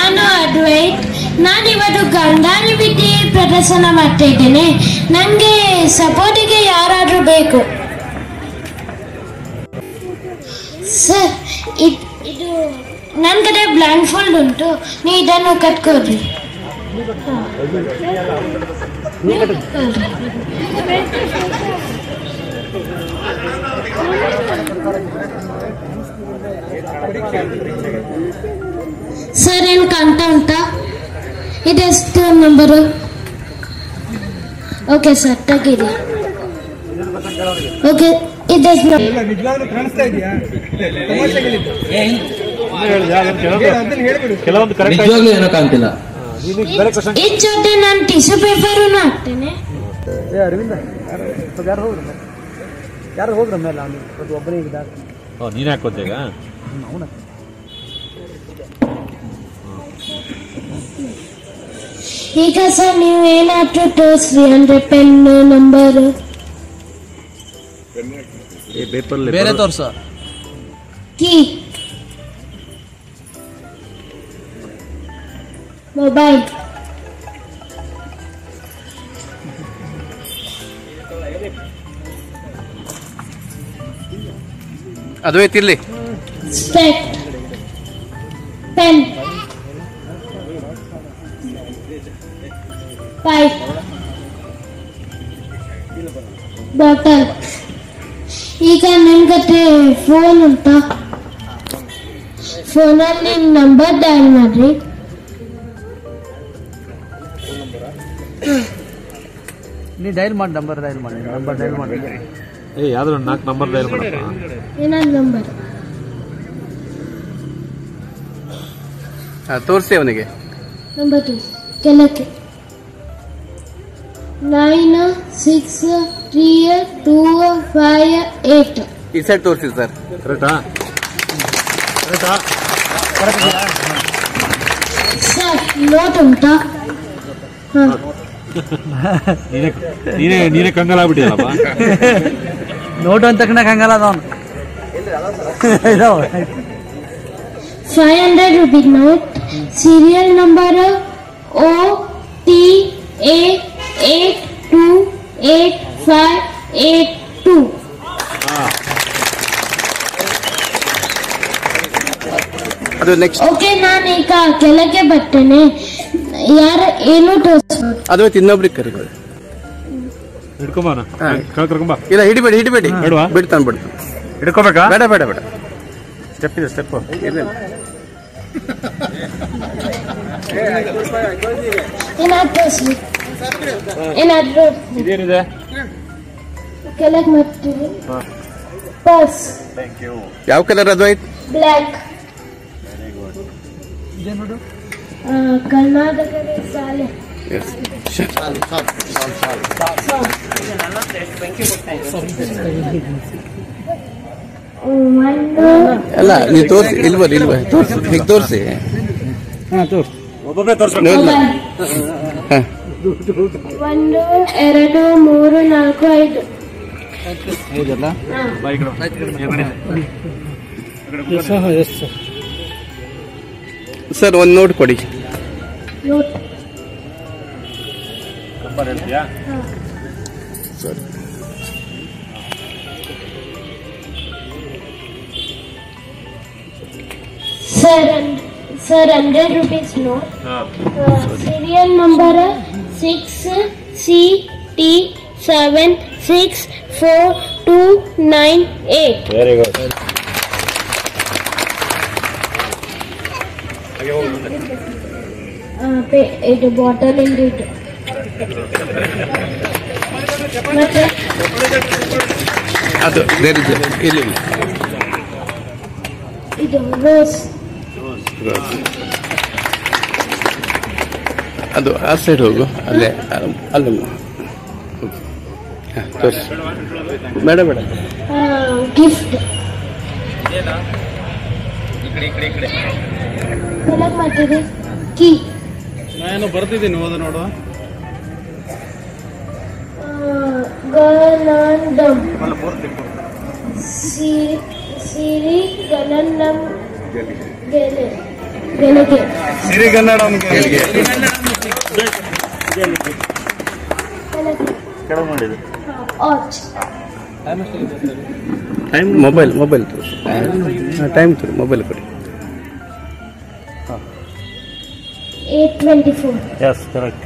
ನಾನು ಅದ್ವೈತ್ ನಾನು ಇವತ್ತು ಗಂಧಾರಿ ವಿದ್ಯೆ ಪ್ರದರ್ಶನ ಮಾಡ್ತಾ ಇದ್ದೇನೆ ನನಗೆ ಸಪೋರ್ಟಿಗೆ ಯಾರಾದರೂ ಬೇಕು ಸರ್ ಇದ್- ಇದು ನನ್ನ ಕಡೆ ಬ್ಲ್ಯಾಂಕ್ ಫೋಲ್ಡ್ ಉಂಟು ನೀವು ಇದನ್ನು ಕಟ್ಕೊಳ್ರಿ ಹಾ. ನೀವು ಕಟ್ಕೊಳ್ರಿ. ಸರ್ ಏನು ಕಾಣ್ತಾ ಉಂಟಾ ಇದೆಷ್ಟು ನಂಬರು ಓಕೆ ಸರ್ ತೆಗೀರಿ ಓಕೆ ಇದೆಷ್ಟು ಇಲ್ಲ ನಿಜವಾಗ್ಲೂ ಕಾಣಿಸ್ತಾ ಇದೆಯಾ ತಮಾಷೆಗಳಿದ್ದು ಅದನ್ನ ಹೇಳ್ಬಿಡು ಕೆಲವೊಂದು ಕರೆಕ್ಟ್ ನಿಜವಾಗ್ಲೂ ಏನೋ ಕಾಣ್ತಿಲ್ಲ ಬೇರೆ ಕ್ವಶನ್ ಇದ್ರ ಜೊತೆ ನಾನು ಟಿಶ್ಯೂ ಪೇಪರೂ ಹಾಕ್ತೇನೆ ಏ ಅರವಿಂದ ಯಾರು ಸ್ವಲ್ಪ ಯಾರು ಹೋಗ್ರ ಯಾರು ಹೋಗ್ರ ಮೇಲೆ ಅವನು ಅದು ಒಬ್ಬನೇ ಇದ್ದ ನೀನ್ ಹಾಕೋತ ಈಗ ಅವನ ಈಗ ಸರ್ ನೀವು ಏನಾದರೂ ತೋರಿಸ್ರಿ ಅಂದರೆ ಪೆನ್ನು ನಂಬರು ಪೇಪರ್ ಬೇರೆ ತೋರ್ಸ ಕೀ ಮೊಬೈಲ್ ಅದುವೇ ತಿರ್ಲಿ ಸ್ಪೆಕ್ಟ್ ಪೆನ್ ಪೈಪ್ ಬಾಟಲ್ ಈಗ ನಿಮ್ಮ ಕತೆ ಫೋನ್ ಉಂಟಾ ಫೋನಲ್ಲಿ ನಂಬರ್ ಡಯಲ್ ಮಾಡ್ರಿ ನೀ ಡೈಲ್ ಮಾಡಿ ನಂಬರ್ ಡೈಲ್ ಮಾಡಿ ನಂಬರ್ ಡೈಲ್ ಮಾಡಿ ಏ ಯಾವ್ದಾರು ಒಂದು ನಾಲ್ಕು ನಂಬರ್ ಡೈಲ್ ಮಾಡಪ್ಪ ಏನಾದ್ರು ನಂಬರ್ ತೋರಿಸಿ ಅವನಿಗೆ ನಂಬರ್ ಟು ಕೆಳಕ್ಕೆ nine six three two five eight ಈ ಸೈಡ್ ತೋರಿಸಿ ಸರ್ ಕರೆಕ್ಟಾ ಕರೆಕ್ಟಾ ಸರ್ ನೋಟ್ ಉಂಟಾ ಹಾಂ ನೀನೇ ನೀನೇ ನೀನೇ ಕಂಗಾಲಾಗ್ಬಿಟ್ಟಿಯಲ್ಲಪ್ಪ ನೋಟು ಅಂತ ತಕ್ಷಣ ಹಂಗಲ್ಲ ಅದವನು five hundred rupees note serial number O T A eight two eight five eight two ಅದು ನೆಕ್ಸ್ಟ್ ಓಕೆ ನಾನು ಈಗ ಕೆಳಗೆ ಬರ್ತೇನೆ ಯಾರು ಏನು ತೋರಿಸ್ಬೋದು ಅದು ಇನ್ನೊಬ್ರಿಗೆ ಕರಿಕೊಳ್ಳಿ ಹಿಡ್ಕೊಂಬಾನ ಹಾ. ಕೆಳಗೆ ಕರ್ಕೊಂಬಾ ಇಲ್ಲ ಹಿಡಿಬೇಡಿ ಹಿಡಿಬೇಡಿ ಬೇಡ್ವಾ? ಬಿಡ್ತಾನೆ ಬಿಡ್ತಾನೆ ಹಿಡ್ಕೋಬೇಕಾ ಬೇಡ ಬೇಡ ಬೇಡ ಸ್ಟೆಪ್ ಇದೆ ಸ್ಟೆಪ್ ಇಲ್ಲ ಏನಾದ್ರು ತೋರಿಸ್ಲಿ ಏನಾದ್ರು ಇದೇನಿದೆ ಕೆಳಗೆ ಮಾಡ್ತೀವಿ ಹಾ. ಪರ್ಸ್ ಥ್ಯಾಂಕ್ ಯು ಯಾವ ಕಲರ್ ಅದು ಆಯ್ತು ಬ್ಲ್ಯಾಕ್ ಕರ್ನಾಟಕದ ಶಾಲೆ ಒಂದು ಅಲ್ಲ ನೀವು ತೋರಿಸಿ ಇಲ್ವ ಇಲ್ವ ತೋರಿಸಿ ಹೀಗೆ ತೋರಿಸಿ ಹಾಂ ತೋರ್ಸು ಒಬ್ಬೊಬ್ಬರೇ ತೋರಿಸ್ಬೇಕು ಇಲ್ಲ ಹಾಂ ಒಂದು ಎರಡು ಮೂರು ನಾಲ್ಕು ಐದು ಹೌದಲ್ಲ ಹಾ. ಬಾ ಈ ಕಡೆ. ಈ ಕಡೆ. ಎಸ್ ಹಾಂ ಎಸ್ ಸರ್ ಸರ್ ಒಂದು ನೋಟ್ ಕೊಡಿ ನೋಟ್ ನಂಬರ್ ಹೇಳ್ತೀಯಾ ಹಾ. ಸರಿ sir sir hundred rupees note ಹಾಂ serial number six C T seven six four two nine eight very good ಹಾಗೆ ಹೋಗು ಮುಂದೆ. ಇದು ಬಾಟಲ್ ಇಂದ ಇದು ಮತ್ತೆ ಅದು there is a- ಇಲ್ಲ ಇಲ್ಲ ಇದು ರೋಸ್ ಅದು ಆ ಸೈಡ್ ಹೋಗು ಅಲ್ಲೇ ಅಲ್ಲ ಹಾಂ ತೋರಿಸಿ ಬೇಡ ಬೇಡ ಗಿಫ್ಟ್ ಕೆಳಗೆ ಮಾಡ್ತೀವಿ ಕೀ ನಾನು ಬರ್ತಿದ್ದೀನಿ ಓದ ನೋಡುವ ಗನಂದಂ ಸಿರಿ ಗನಂದಂ ಗೆಲೆ ಬೆಳಗ್ಗೆ ಸಿರಿಗನ್ನಡ ಕೆಳಗೆ ಮಾಡಿದ್ದು ಆಚ್ ಟೈಮ್ ಮೊಬೈಲ್ ಮೊಬೈಲ್ ತೋರಿಸಿ ಟೈಮ್ ತೋರಿ ಮೊಬೈಲ್ ಕೊಡಿ eight twenty four yes correct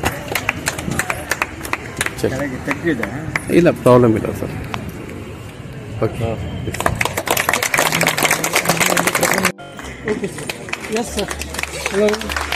check ಇಲ್ಲ ಪ್ರಾಬ್ಲಮ್ ಇಲ್ಲ sir okay yes sir hello